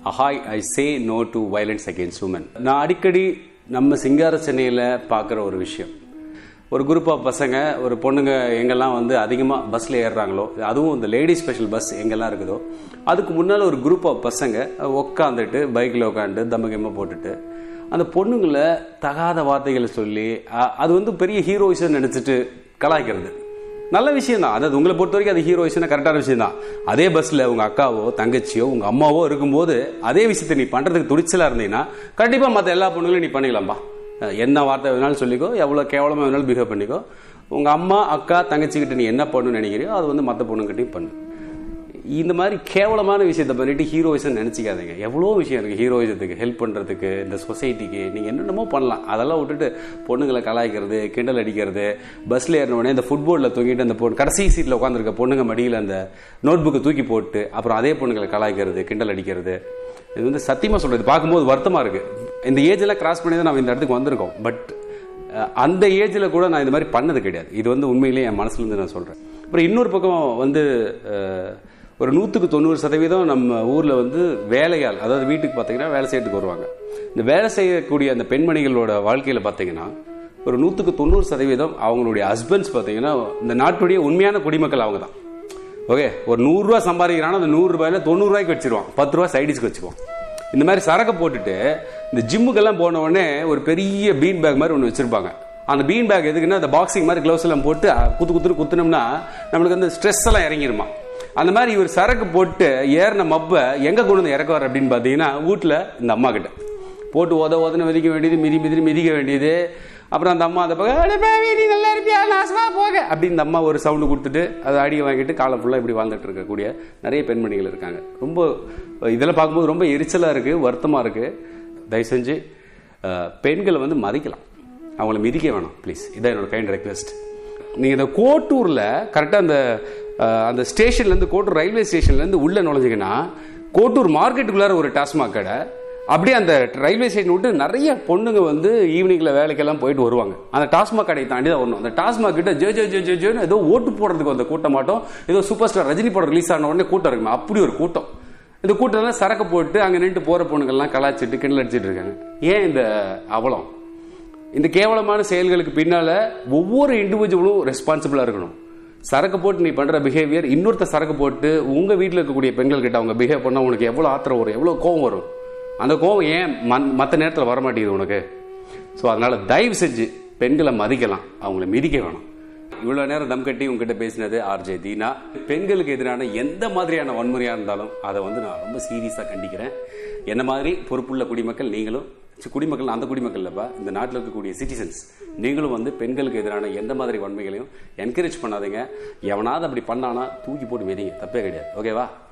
hi I say no to violence against women நான் அடிக்கடி நம்ம சிங்கார சென்னையில் பார்க்குற ஒரு விஷயம் ஒரு குரூப் ஆஃப் பசங்க ஒரு பொண்ணுங்க எங்கெல்லாம் வந்து அதிகமாக பஸ்ஸில் ஏறுறாங்களோ அதுவும் இந்த லேடி ஸ்பெஷல் பஸ் எங்கெல்லாம் இருக்குதோ அதுக்கு முன்னால் ஒரு குரூப் ஆஃப் பசங்க உட்காந்துட்டு பைக்கில் உட்காந்து தம்மகிம்ம போட்டுட்டு அந்த பொண்ணுங்களை தகாத வார்த்தைகளை சொல்லி அ- அது வந்து பெரிய ஹீரோயிசம் நினச்சிட்டு கலாய்க்கிறது நல்ல விஷயம் தான் அதாவது உங்களை பொறுத்த வரைக்கும் அது ஹீரோயிஸ்னா கரெக்டான விஷயம் தான் அதே பஸ்ல உங்க அக்காவோ தங்கச்சியோ உங்க அம்மாவோ இருக்கும்போது அதே விஷயத்தை நீ பண்றதுக்கு துடிச்சலா இருந்தீங்கன்னா கண்டிப்பா மற்ற எல்லா பொண்ணுங்களையும் நீ பண்ணிக்கலாம்பா அஹ் என்ன வார்த்தை வேணாலும் சொல்லிக்கோ எவ்வளவு கேவலமா வேணாலும் பிஹேவ் பண்ணிக்கோ உங்க அம்மா அக்கா தங்கச்சிக்கிட்ட நீ என்ன பண்ணணும்னு நினைக்கிறியோ அது வந்து மற்ற பொண்ணுங்கிட்டையும் பண்ணு இந்த மாதிரி கேவலமான விஷயத்தை பண்ணிட்டு ஹீரோயிசம் நினச்சிக்காதீங்க எவ்வளோ விஷயம் இருக்குது ஹீரோயிசத்துக்கு ஹெல்ப் பண்ணுறதுக்கு இந்த சொசைட்டிக்கு நீங்கள் என்னென்னமோ பண்ணலாம் அதெல்லாம் விட்டுட்டு பொண்ணுங்களை கலாய்க்கிறது கிண்டல் அடிக்கிறது பஸ்ஸில் ஏறினோடனே இந்த ஃபுட்போர்டில் தூங்கிட்டு அந்த பொண்ணு கடைசி சீட்டில் உட்காந்துருக்க பொண்ணுங்க மடியில் அந்த நோட் புக்கை தூக்கி போட்டு அப்புறம் அதே பொண்ணுங்களை கலாய்க்கிறது கிண்டல் அடிக்கிறது இது வந்து சத்தியமாக சொல்கிறது பார்க்கும்போது வருத்தமாக இருக்குது இந்த ஏஜெல்லாம் கிராஸ் பண்ணி தான் நம்ம இந்த இடத்துக்கு வந்திருக்கோம் பட் அஹ் அந்த ஏஜில் கூட நான் இந்த மாதிரி பண்ணது கிடையாது இது வந்து உண்மையிலேயே என் மனசுலேருந்து நான் சொல்கிறேன் அப்புறம் இன்னொரு பக்கம் வந்து அஹ், ஒரு நூற்றுக்கு தொண்ணூறு சதவீதம் நம்ம ஊரில் வந்து வேலையால் அதாவது வீட்டுக்கு பார்த்தீங்கன்னா வேலை செய்யறதுக்கு வருவாங்க இந்த வேலை செய்யக்கூடிய அந்த பெண்மணிகளோட வாழ்க்கையில் பார்த்தீங்கன்னா ஒரு நூற்றுக்கு தொண்ணூறு சதவீதம் அவங்களுடைய ஹஸ்பண்ட்ஸ் பார்த்தீங்கன்னா இந்த நாட்டுடைய உண்மையான குடிமக்கள் அவங்க தான் ஓகே ஒரு நூறுரூவா சம்பாதிக்கிறானா அந்த நூறுரூபாயில் தொண்ணூறுரூவாய்க்கு வச்சிருவான் பத்து ரூபா சைடிஸ்க்கு வச்சுக்குவான் இந்த மாதிரி சரக்கு போட்டுட்டு இந்த ஜிம்முக்கெல்லாம் போன உடனே ஒரு பெரிய பீன் பேக் மாதிரி ஒன்று வச்சிருப்பாங்க அந்த பீன் பேக் எதுக்குன்னா அந்த பாக்ஸிங் மாதிரி க்ளவுஸ் எல்லாம் போட்டு அஹ், குத்து குத்துன்னு குத்துனோம்னா நம்மளுக்கு அந்த ஸ்ட்ரெஸ் எல்லாம் இறங்கிருமா அந்த மாதிரி இவர் சரக்கு போட்டு ஏறின மப்பை எங்க கொண்டு வந்து இறக்குவார் அப்படின்னு பார்த்தீங்கன்னா வீட்டில் இந்த அம்மா கிட்ட போட்டு உத உதன மிதிக்க வேண்டியது மிதி மிதி மிதிக்க வேண்டியது அப்புறம் அந்த அம்மா அந்த பக்கம் "அட பாவி, நீ நல்லா இருப்பியா நாசமா போக அப்படின்னு இந்த அம்மா ஒரு சவுண்டு கொடுத்துட்டு அதை அடியை வாங்கிட்டு காலம் ஃபுல்லாக இப்படி வாழ்ந்துட்டு இருக்கக்கூடிய நிறைய பெண்மணிகள் இருக்காங்க ரொம்ப இதெல்லாம் பார்க்கும்போது ரொம்ப எரிச்சலாக இருக்கு வருத்தமாக இருக்கு தயவு செஞ்சு அஹ், பெண்களை வந்து மதிக்கலாம் அவங்கள மிதிக்க வேணாம் ப்ளீஸ் இதான் என்னோட கைண்ட் ரெக்வெஸ்ட் நீங்கள் இந்த கோட்டூரில் கரெக்டாக அந்த அஹ், அந்த ஸ்டேஷன்லேருந்து கோட்டூர் ரயில்வே ஸ்டேஷன்லேருந்து உள்ளே நுழைஞ்சிங்கன்னா கோட்டூர் மார்க்கெட்டுக்குள்ளார ஒரு டாஸ்மாக் கடை அப்படியே அந்த ரயில்வே ஸ்டேஷன் விட்டு நிறைய பொண்ணுங்க வந்து ஈவினிங்ல வேலைக்கெல்லாம் போயிட்டு வருவாங்க அந்த டாஸ்மாக் கடையை தாண்டி தான் வரணும் அந்த டாஸ்மாக் கிட்ட ஜே ஜே ஜே ஜே ஜேன்னு ஏதோ ஓட்டு போடுறதுக்கு அந்த கூட்டம் மாட்டோம் ஏதோ சூப்பர் ஸ்டார் ரஜினி படம் ரிலீஸ் ஆன உடனே கூட்டம் இருக்குமே அப்படி ஒரு கூட்டம் இந்த கூட்டம்லாம் சரக்கு போட்டு அங்க நின்று போற பொண்ணுங்கள்லாம் கலாச்சிட்டு கிண்டல் அடிச்சிட்டு இருக்காங்க ஏன் இந்த அவலம் இந்த கேவலமான செயல்களுக்கு பின்னால ஒவ்வொரு இண்டிவிஜுவலும் ரெஸ்பான்சிபிளா இருக்கணும் சரக்கு போட்டு நீ பண்ற பிஹேவியர் இன்னொருத்த சரக்கு போட்டு உங்க வீட்டில் இருக்கக்கூடிய பெண்கள் கிட்ட அவங்க பிஹேவ் பண்ணா உனக்கு எவ்வளவு ஆத்திரம் வரும் எவ்வளவு கோவம் வரும் அந்த கோவம் ஏன் மற்ற நேரத்தில் வர மாட்டேங்குது உனக்கு ஸோ அதனால தயவு செஞ்சு பெண்களை மதிக்கலாம் அவங்கள மிதிக்க வேணாம் இவ்வளோ நேரம் தம் கட்டி உங்ககிட்ட பேசினது ஆர்ஜே தீனா பெண்களுக்கு எதிரான எந்த மாதிரியான வன்முறையாக இருந்தாலும் அதை வந்து நான் ரொம்ப சீரியஸாக கண்டிக்கிறேன் என்ன மாதிரி பொறுப்புள்ள குடிமக்கள் நீங்களும் சி, குடிமக்கள் அந்த குடிமக்கள் இல்லப்பா இந்த நாட்டில் இருக்கக்கூடிய சிட்டிசன்ஸ் நீங்களும் வந்து பெண்களுக்கு எதிரான எந்த மாதிரி வன்மைகளையும் என்கரேஜ் பண்ணாதீங்க எவனாவது அப்படி பண்ணானா தூக்கி போட்டு மிதிங்க தப்பே கிடையாது ஓகேவா